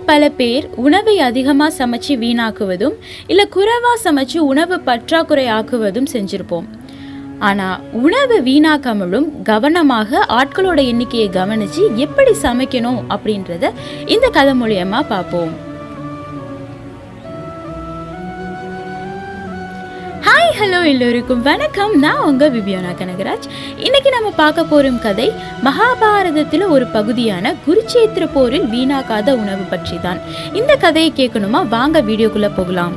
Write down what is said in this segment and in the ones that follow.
பல பேர் உணவை அதிகமாக சமைச்சு வீணாக்குவதும் இல்லை குறைவாக சமைச்சு உணவு பற்றாக்குறை ஆக்குவதும் செஞ்சுருப்போம் ஆனால் உணவை வீணாக்காமலும் கவனமாக ஆட்களோட எண்ணிக்கையை கவனித்து எப்படி சமைக்கணும் அப்படின்றத இந்த கதை மூலியமாக பார்ப்போம் ஹாய் ஹலோ எல்லோருக்கும் வணக்கம் நான் உங்கள் விபியோனா கனகராஜ் இன்னைக்கு நம்ம பார்க்க போகும் கதை மகாபாரதத்தில் ஒரு பகுதியான குருச்சேத்திர போரில் வீணாக்காத உணவு பற்றி தான் இந்த கதையை கேட்கணுமா வாங்க வீடியோக்குள்ளே போகலாம்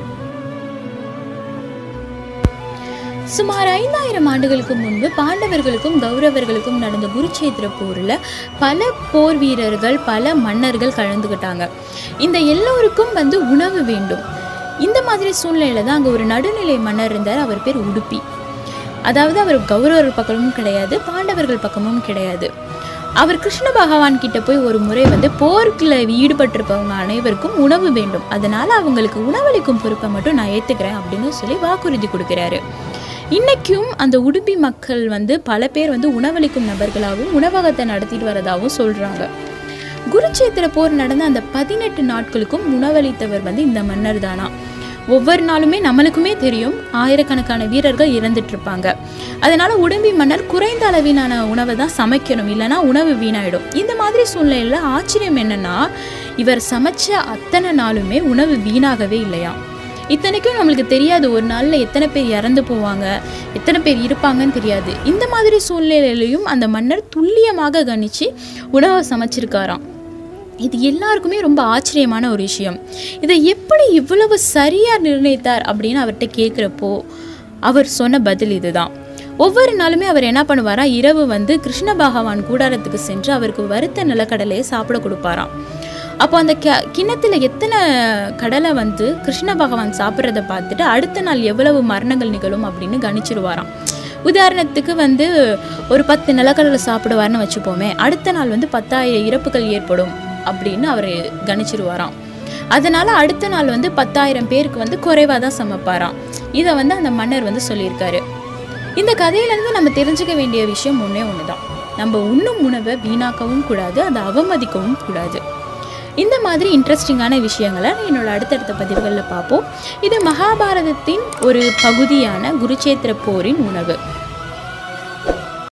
சுமார் ஐந்தாயிரம் ஆண்டுகளுக்கு முன்பு பாண்டவர்களுக்கும் கௌரவர்களுக்கும் நடந்த குருச்சேத்திர போரில் பல போர் வீரர்கள் பல மன்னர்கள் கலந்துக்கிட்டாங்க இந்த எல்லோருக்கும் வந்து உணவு வேண்டும் இந்த மாதிரி சூழ்நிலையில தான் அங்கே ஒரு நடுநிலை மன்னர் இருந்தார் அவர் பேர் உடுப்பி அதாவது அவர் கௌரவர் பக்கமும் கிடையாது பாண்டவர்கள் பக்கமும் கிடையாது அவர் கிருஷ்ண பகவான் கிட்ட போய் ஒரு முறை வந்து போர்க்கில் ஈடுபட்டிருப்பவங்க அனைவருக்கும் உணவு வேண்டும் அதனால அவங்களுக்கு உணவளிக்கும் பொறுப்பை மட்டும் நான் ஏற்றுக்கிறேன் அப்படின்னு சொல்லி வாக்குறுதி கொடுக்குறாரு இன்னைக்கும் அந்த உடுப்பி மக்கள் வந்து பல பேர் வந்து உணவளிக்கும் நபர்களாகவும் உணவகத்தை நடத்திட்டு வரதாகவும் சொல்கிறாங்க குருச்சேத்திர போர் நடந்த அந்த பதினெட்டு நாட்களுக்கும் உணவளித்தவர் வந்து இந்த மன்னர் தானா ஒவ்வொரு நாளுமே நம்மளுக்குமே தெரியும் ஆயிரக்கணக்கான வீரர்கள் இறந்துட்டு இருப்பாங்க அதனால உடம்பி மன்னர் குறைந்த அளவிலான உணவை தான் சமைக்கணும் இல்லைன்னா உணவு வீணாயிடும் இந்த மாதிரி சூழ்நிலையில் ஆச்சரியம் என்னன்னா இவர் சமைச்ச அத்தனை நாளுமே உணவு வீணாகவே இல்லையா இத்தனைக்கும் நம்மளுக்கு தெரியாது ஒரு நாளில் எத்தனை பேர் இறந்து போவாங்க எத்தனை பேர் இருப்பாங்கன்னு தெரியாது இந்த மாதிரி சூழ்நிலையிலையும் அந்த மன்னர் துல்லியமாக கணிச்சு உணவை சமைச்சிருக்காராம் இது எல்லாருக்குமே ரொம்ப ஆச்சரியமான ஒரு விஷயம் இதை எப்படி இவ்வளவு சரியாக நிர்ணயித்தார் அப்படின்னு அவர்கிட்ட கேட்குறப்போ அவர் சொன்ன பதில் இதுதான் ஒவ்வொரு நாளுமே அவர் என்ன பண்ணுவாரா இரவு வந்து கிருஷ்ண பகவான் கூடாரத்துக்கு சென்று அவருக்கு வறுத்த நிலக்கடலையை சாப்பிட கொடுப்பாராம் அப்போ அந்த க கிண்ணத்தில் எத்தனை கடலை வந்து கிருஷ்ண பகவான் சாப்பிட்றத பார்த்துட்டு அடுத்த நாள் எவ்வளவு மரணங்கள் நிகழும் அப்படின்னு கணிச்சிருவாராம் உதாரணத்துக்கு வந்து ஒரு பத்து நிலக்கடலை சாப்பிடுவார்னு வச்சுப்போமே அடுத்த நாள் வந்து பத்தாயிரம் இறப்புகள் ஏற்படும் அப்படின்னு அவர் கணிச்சிருவாராம் அதனால் அடுத்த நாள் வந்து பத்தாயிரம் பேருக்கு வந்து குறைவாக தான் சமைப்பாராம் இதை வந்து அந்த மன்னர் வந்து சொல்லியிருக்காரு இந்த கதையிலேருந்து நம்ம தெரிஞ்சுக்க வேண்டிய விஷயம் ஒன்றே ஒன்று தான் நம்ம உண்ணும் உணவை வீணாக்கவும் கூடாது அதை அவமதிக்கவும் கூடாது இந்த மாதிரி இன்ட்ரெஸ்டிங்கான விஷயங்களை என்னோட அடுத்தடுத்த பதிவுகளில் பார்ப்போம் இது மகாபாரதத்தின் ஒரு பகுதியான குருச்சேத்திர போரின் உணவு